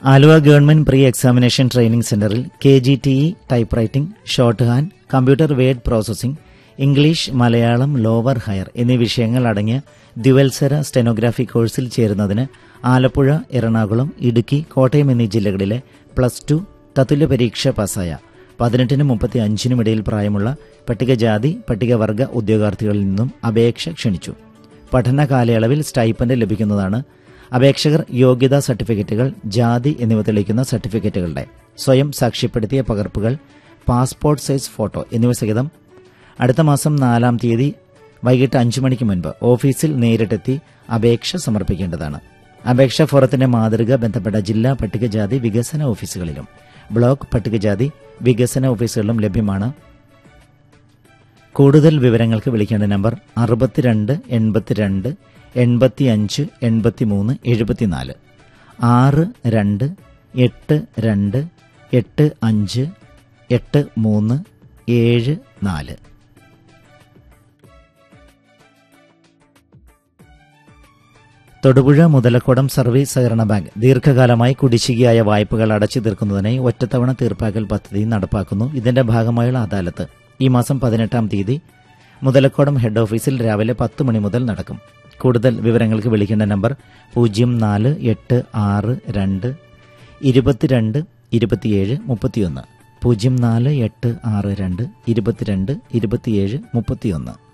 Aluva government pre examination training സെന്ററിൽ K G T E typewriting shorthand computer word processing English Malayalam lower higher എന്നീ വിഷയങ്ങൾ അടങ്ങിയ ദ്വിവത്സര stenography കോഴ്സിൽ ചേരുന്നതിന് ആലപ്പുഴ എറണാകുളം ഇടുക്കി കോട്ടയം എന്നീ ജില്ലകളിലെ പ്ലസ് ടു തത്തുല്യ പരീക്ഷ പാസ്സായ പതിനെട്ടിനും മുപ്പത്തി അഞ്ചിനും ഇടയിൽ പ്രായമുള്ള പട്ടികജാതി പട്ടികവർഗ ഉദ്യോഗാർത്ഥികളിൽ നിന്നും അപേക്ഷ ക്ഷണിച്ചു പഠന കാലയളവിൽ സ്റ്റൈപ്പൻഡ് ലഭിക്കുന്നതാണ് അപേക്ഷകർ യോഗ്യതാ സർട്ടിഫിക്കറ്റുകൾ ജാതി എന്നിവ തെളിയിക്കുന്ന സർട്ടിഫിക്കറ്റുകളുടെ സ്വയം സാക്ഷ്യപ്പെടുത്തിയ പകർപ്പുകൾ പാസ്പോർട്ട് സൈസ് ഫോട്ടോ എന്നിവ സഹിതം അടുത്ത മാസം നാലാം തീയതി വൈകിട്ട് അഞ്ചു മണിക്ക് മുൻപ് ഓഫീസിൽ നേരിട്ടെത്തി അപേക്ഷ സമർപ്പിക്കേണ്ടതാണ് അപേക്ഷാ ഫോറത്തിന്റെ മാതൃക ബന്ധപ്പെട്ട ജില്ലാ പട്ടികജാതി വികസന ഓഫീസുകളിലും ബ്ലോക്ക് പട്ടികജാതി വികസന ഓഫീസുകളിലും ലഭ്യമാണ് കൂടുതൽ വിവരങ്ങൾക്ക് വിളിക്കേണ്ട നമ്പർ അറുപത്തിരണ്ട് എൺപത്തിരണ്ട് എൺപത്തിയഞ്ച് എൺപത്തിമൂന്ന് എഴുപത്തിനാല് ആറ് രണ്ട് എട്ട് രണ്ട് എട്ട് അഞ്ച് എട്ട് മൂന്ന് ഏഴ് നാല് തൊടുപുഴ മുതലക്കോടം സർവീസ് സഹകരണ ബാങ്ക് ദീർഘകാലമായി കുടിശ്ശികയായ വായ്പകൾ അടച്ചു തീർക്കുന്നതിനായി ഒറ്റത്തവണ തീർപ്പാക്കൽ പദ്ധതി നടപ്പാക്കുന്നു ഇതിന്റെ ഭാഗമായുള്ള അദാലത്ത് ഈ മാസം പതിനെട്ടാം തീയതി മുതലക്കോടം ഹെഡ് ഓഫീസിൽ രാവിലെ പത്ത് മണി മുതൽ നടക്കും കൂടുതൽ വിവരങ്ങൾക്ക് വിളിക്കേണ്ട നമ്പർ പൂജ്യം നാല് എട്ട് ആറ് രണ്ട് ഇരുപത്തിരണ്ട് ഇരുപത്തിയേഴ് മുപ്പത്തിയൊന്ന് പൂജ്യം നാല് എട്ട് ആറ് രണ്ട് ഇരുപത്തിരണ്ട് ഇരുപത്തിയേഴ് മുപ്പത്തിയൊന്ന്